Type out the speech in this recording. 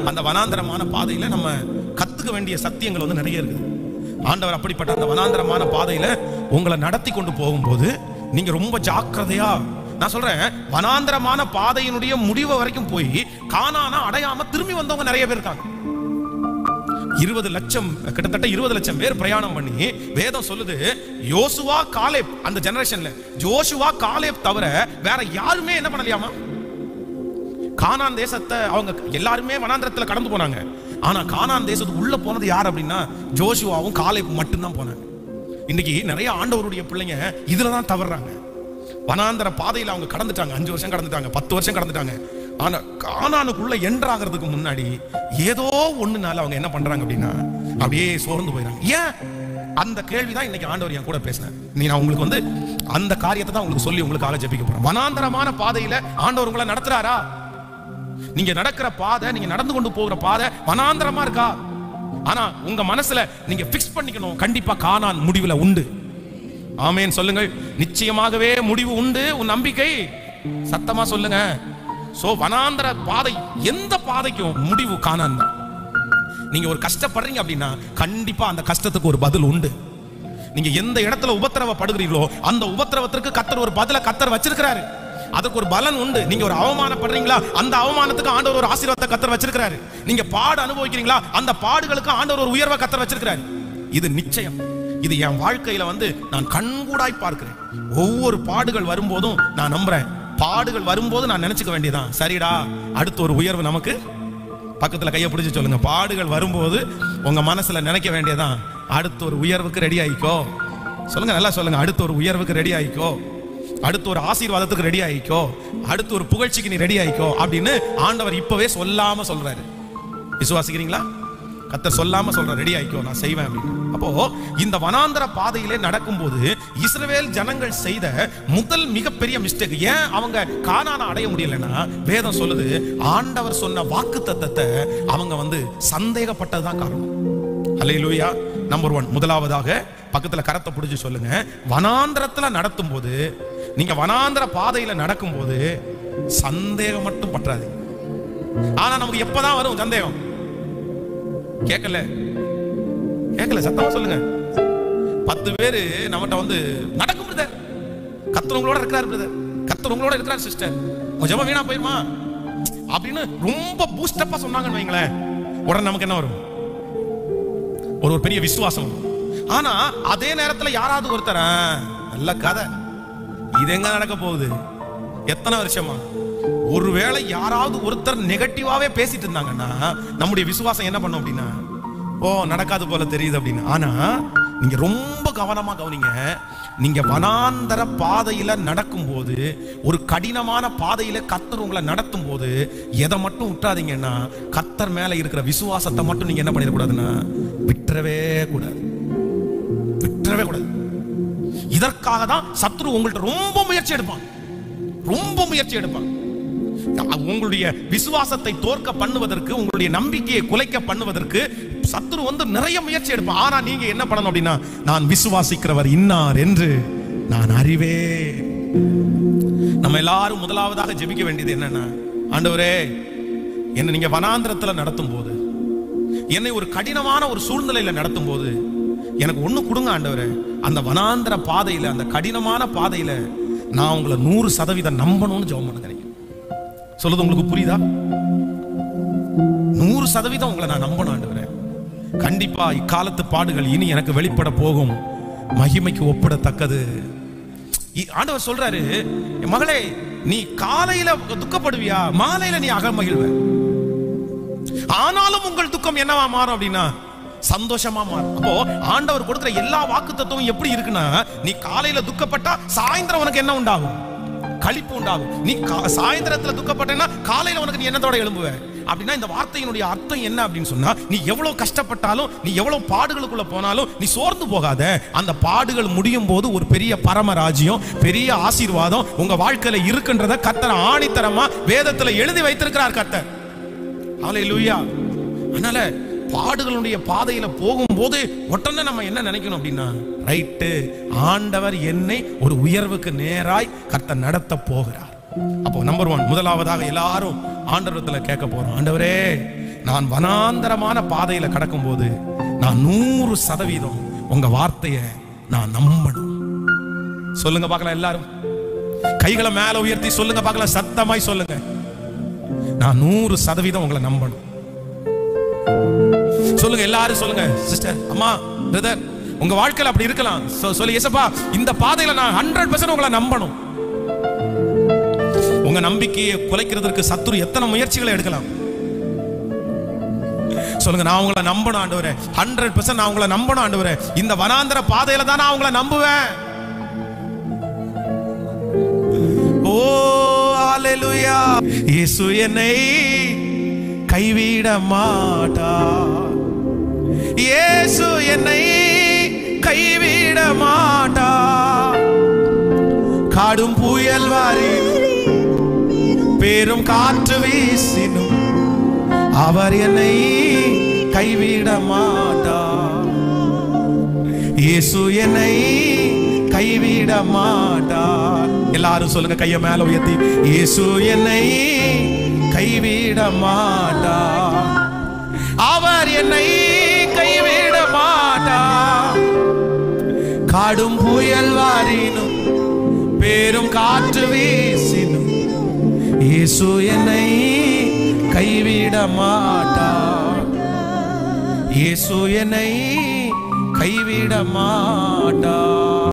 அந்த வனாந்தரமான பாதையில நம்ம கத்துக்க வேண்டிய சத்தியங்கள் வந்து நிறைய இருக்குது ஆண்டவர் அப்படிப்பட்ட அந்த வனாந்தரமான பாதையில உங்களை நடத்தி கொண்டு போகும்போது நீங்க ரொம்ப ஜாக்கிரதையா நான் சொல்றேன் வனாந்தரமான பாதையினுடைய முடிவு வரைக்கும் போய் காணானா அடையாம திரும்பி வந்தவங்க நிறைய பேர் இருக்காங்க இருபது லட்சம் கிட்டத்தட்ட இருபது லட்சம் பேர் பிரயாணம் பண்ணி வேதம் சொல்லுது யோசுவா காலேப் அந்த ஜெனரேஷன்ல ஜோஷுவா காலேப் தவிர வேற யாருமே என்ன பண்ணலையாமா கானான் தேசத்தை அவங்க எல்லாருமே வனாந்திரத்துல கடந்து போனாங்க ஆனா கானான் தேசத்துக்கு உள்ள போனது யார் அப்படின்னா ஜோஷுவாவும் காலேப் மட்டும்தான் போனாங்க இன்னைக்கு நிறைய ஆண்டவருடைய பிள்ளைங்க இதுல தான் தவறுறாங்க வனாந்தர பாதையில அவங்க கடந்துட்டாங்க அஞ்சு வருஷம் கடந்துட்டாங்க பத்து வருஷம் கடந்துட்டாங்க ஆனா கானானுக்குள்ள என்ட்ராகிறதுக்கு முன்னாடி ஏதோ ஒண்ணுனால அவங்க என்ன பண்றாங்க அப்படின்னா அப்படியே சோர்ந்து போயிறாங்க ஏன் அந்த கேள்விதான் இன்னைக்கு ஆண்டவர் என் கூட பேசினேன் நீ நான் உங்களுக்கு வந்து அந்த காரியத்தை தான் உங்களுக்கு சொல்லி உங்களுக்காக ஜெபிக்க போறேன் வனாந்தரமான பாதையில ஆண்டவர் உங்களை நடத்துறாரா நீங்க நடக்கிற பாதை நீங்க நடந்து கொண்டு போகிற பாதை வனாந்தரமா இருக்கா ஆனா உங்க மனசுல நீங்க பிக்ஸ் பண்ணிக்கணும் கண்டிப்பா காணான் முடிவுல உண்டு ஆமேன் சொல்லுங்கள் நிச்சயமாகவே முடிவு உண்டு உன் நம்பிக்கை சத்தமா சொல்லுங்க சோ வனாந்தர பாதை எந்த பாதைக்கும் முடிவு காணான் தான் நீங்க ஒரு கஷ்டப்படுறீங்க அப்படின்னா கண்டிப்பா அந்த கஷ்டத்துக்கு ஒரு பதில் உண்டு நீங்க எந்த இடத்துல உபத்திரவப்படுகிறீர்களோ அந்த உபத்திரவத்திற்கு கத்தர் ஒரு பதில கத்தர் வச்சிருக்கிறாரு அதுக்கு ஒரு பலன் உண்டு நீங்க ஒரு அவமானப்படுறீங்களா அந்த அவமானத்துக்கு ஆண்டவர் ஒரு ஆசீர்வாதத்தை கத்தர் வச்சிருக்கிறாரு நீங்க பாடு அனுபவிக்கிறீங்களா அந்த பாடுகளுக்கு ஆண்டவர் ஒரு உயர்வை கத்தர் வச்சிருக்கிறாரு இது நிச்சயம் இது என் வாழ்க்கையில வந்து நான் கண்கூடாய் பார்க்கிறேன் ஒவ்வொரு பாடுகள் வரும்போதும் நான் நம்புறேன் பாடுகள் வரும்போது நான் நினைச்சுக்க வேண்டியதான் சரிடா அடுத்து ஒரு உயர்வு நமக்கு பக்கத்துல கையை பிடிச்சு சொல்லுங்க பாடுகள் வரும்போது உங்க மனசுல நினைக்க வேண்டியதான் அடுத்து ஒரு உயர்வுக்கு ரெடி ஆயிக்கோ சொல்லுங்க நல்லா சொல்லுங்க அடுத்து ஒரு உயர்வுக்கு ரெடி ஆயிக்கோ அடுத்து ஒரு ஆசீர்வாதத்துக்கு ரெடி ஆயிக்கோ அடுத்து ஒரு புகழ்ச்சிக்கு நீ ரெடி ஆயிக்கோ அப்படின்னு ஆண்டவர் இப்பவே சொல்லாம சொல்றாரு விசுவாசிக்கிறீங்களா கத்தர் சொல்லாம சொல்ற ரெடி ஆயிக்கோ நான் செய்வேன் அப்படின்னு அப்போ இந்த வனாந்தர பாதையிலே நடக்கும்போது இஸ்ரவேல் ஜனங்கள் செய்த முதல் மிகப்பெரிய மிஸ்டேக் ஏன் அவங்க கானான அடைய முடியலன்னா வேதம் சொல்லுது ஆண்டவர் சொன்ன வாக்கு தத்தத்தை அவங்க வந்து சந்தேகப்பட்டதுதான் காரணம் அல்லேலூயா நம்பர் ஒன் முதலாவதாக பக்கத்துல கரத்தை பிடிச்சு சொல்லுங்க வனாந்திரத்துல நடத்தும் போது நீங்க வனாந்திர பாதையில நடக்கும்போது சந்தேகம் மட்டும் பற்றாது ஆனா நமக்கு எப்பதான் வரும் சந்தேகம் கேட்கல கேட்கல சத்தமா சொல்லுங்க பத்து பேரு நம்மகிட்ட வந்து நடக்கும் பிரதர் கத்தர் உங்களோட இருக்கிறார் பிரதர் கத்தர் உங்களோட இருக்கிறார் சிஸ்டர் உங்க ஜெபம் வீணா போயிருமா அப்படின்னு ரொம்ப பூஸ்டப்பா சொன்னாங்கன்னு வைங்களேன் உடனே நமக்கு என்ன வரும் ஒரு ஒரு பெரிய விசுவாசம் வரும். ஆனா அதே நேரத்துல யாராவது ஒருத்தர் "ஆ, நல்ல கதை இது எங்க நடக்க போகுது எத்தனை வருஷமா ஒருவேளை யாராவது ஒருத்தர் நெகட்டிவாவே பேசிட்டு இருந்தாங்கன்னா நம்முடைய விசுவாசம் என்ன பண்ணும் அப்படின்னா ஓ நடக்காது போல தெரியுது அப்படின்னு ஆனா நீங்க ரொம்ப கவனமா கவனிங்க நீங்க வனாந்தர பாதையில நடக்கும்போது ஒரு கடினமான பாதையில கத்தர் உங்களை நடத்தும் போது எதை மட்டும் விட்டுறாதீங்கன்னா கத்தர் மேல இருக்கிற விசுவாசத்தை மட்டும் நீங்க என்ன பண்ணிடக்கூடாதுன்னா விட்டுறவே கூடாது விட்டுறவே கூடாது இதற்காக தான் சத்ரு உங்கள்ட்ட ரொம்ப முயற்சி எடுப்பான் ரொம்ப முயற்சி எடுப்பான் உங்களுடைய விசுவாசத்தை தோற்க பண்ணுவதற்கு உங்களுடைய நம்பிக்கையை குலைக்க பண்ணுவதற்கு சத்துரு வந்து நிறைய முயற்சி எடுப்பான் ஆனா நீங்க என்ன பண்ணணும் அப்படின்னா நான் விசுவாசிக்கிறவர் இன்னார் என்று நான் அறிவே நம்ம எல்லாரும் முதலாவதாக ஜெபிக்க வேண்டியது என்னன்னா ஆண்டவரே என்ன நீங்க வனாந்திரத்துல நடத்தும் போது என்னை ஒரு கடினமான ஒரு சூழ்நிலையில நடத்தும் போது எனக்கு ஒண்ணு கொடுங்க ஆண்டவரே அந்த வனாந்திர பாதையில அந்த கடினமான பாதையில நான் உங்களை நூறு சதவீதம் நம்பணும்னு ஜெபம் பண்ணுங்க நீங்க. சொல்லுது உங்களுக்கு புரியுதா நூறு சதவீதம் உங்களை நான் நம்பணும் ஆண்டவரே கண்டிப்பா இக்காலத்து பாடுகள் இனி எனக்கு வெளிப்பட போகும் மகிமைக்கு ஒப்பிடத்தக்கது இ- ஆண்டவர் சொல்றாரு "என் மகளே நீ காலையில துக்கப்படுவியா மாலையில நீ அகமகிழ்வ ஆனாலும் உங்கள் துக்கம் என்னவா மாறும் அப்படின்னா சந்தோஷமா மாறும் அப்போ ஆண்டவர் கொடுக்கிற எல்லா வாக்கு தத்துவம் எப்படி இருக்குன்னா நீ காலையில துக்கப்பட்டா சாயந்தரம் உனக்கு என்ன உண்டாகும் களிப்பு உண்டாகும் நீ கா- சாயந்தரத்துல துக்கப்பட்டேன்னா காலையில உனக்கு நீ என்னத்தோட எழும்புவ அப்படின்னா இந்த வார்த்தையினுடைய அர்த்தம் என்ன அப்படின்னு சொன்னா நீ எவ்வளவு கஷ்டப்பட்டாலும் நீ எவ்வளவு பாடுகளுக்குள்ள போனாலும் நீ சோர்ந்து போகாத அந்த பாடுகள் முடியும் போது ஒரு பெரிய பரம ராஜ்யம் பெரிய ஆசீர்வாதம் உங்க வாழ்க்கையில இருக்குன்றத கத்தர் ஆணித்தரமா வேதத்துல எழுதி வைத்திருக்கிறார் கத்தர் ஹalleluya அதனால பாடுகளுடைய பாதையில போகும்போது உடனே நம்ம என்ன நினைக்கணும் அப்படின்னா ரைட்டு ஆண்டவர் என்னை ஒரு உயர்வுக்கு நேராய் கர்த்தர் நடத்த போகிறார் அப்போ நம்பர் ஒன் முதலாவதாக எல்லாரும் ஆண்டவரத்துல கேட்க போறோம் ஆண்டவரே நான் வனாந்தரமான பாதையில கடக்கும்போது நான் நூறு சதவீதம் உங்க வார்த்தையை நான் நம்பணும் சொல்லுங்க பார்க்கலாம் எல்லாரும் கைகளை மேல உயர்த்தி சொல்லுங்க பார்க்கலாம் சத்தமாய் சொல்லுங்க நான் நூறு சதவீதம் உங்களை நம்பணும் சொல்லுங்க எல்லாரும் சொல்லுங்க சிஸ்டர் அம்மா பிரதர் உங்க வாழ்க்கையில அப்படி இருக்கலாம் சொ- சொல்லு ஏசப்பா இந்த பாதையில நான் ஹண்ட்ரட் பர்சன்ட் உங்களை நம்பணும் உங்க நம்பிக்கையை குலைக்கிறதுக்கு சத்துரு எத்தனை முயற்சிகளை எடுக்கலாம் சொல்லுங்க நான் உங்களை நம்பணும் ஆண்டவரே ஹண்ட்ரட் பர்சன்ட் நான் உங்களை நம்பணும் ஆண்டவரே இந்த வனாந்தர பாதையில தான் நான் உங்களை நம்புவேன் ஓ ஹalleluya இயேசு என்னை கைவிட மாட்டார் இயேசு என்னை கைவிட மாட்டார் காடும் புயல் வாரி பெரும் காற்று வீசினும் அவர் என்னை கைவிட மாட்டார் இயேசு என்னை கைவிட மாட்டார் எல்லாரும் சொல்லுங்க கைய மேல உயர்த்தி இயேசு என்னை கைவிட மாட்டார் அவர் என்னை கைவிட மாட்டார் காடும் புயல் வாரினும் பெரும் காற்று வீசினும் இயேசு என்னை கைவிட மாட்டார் இயேசு என்னை கைவிட மாட்டார்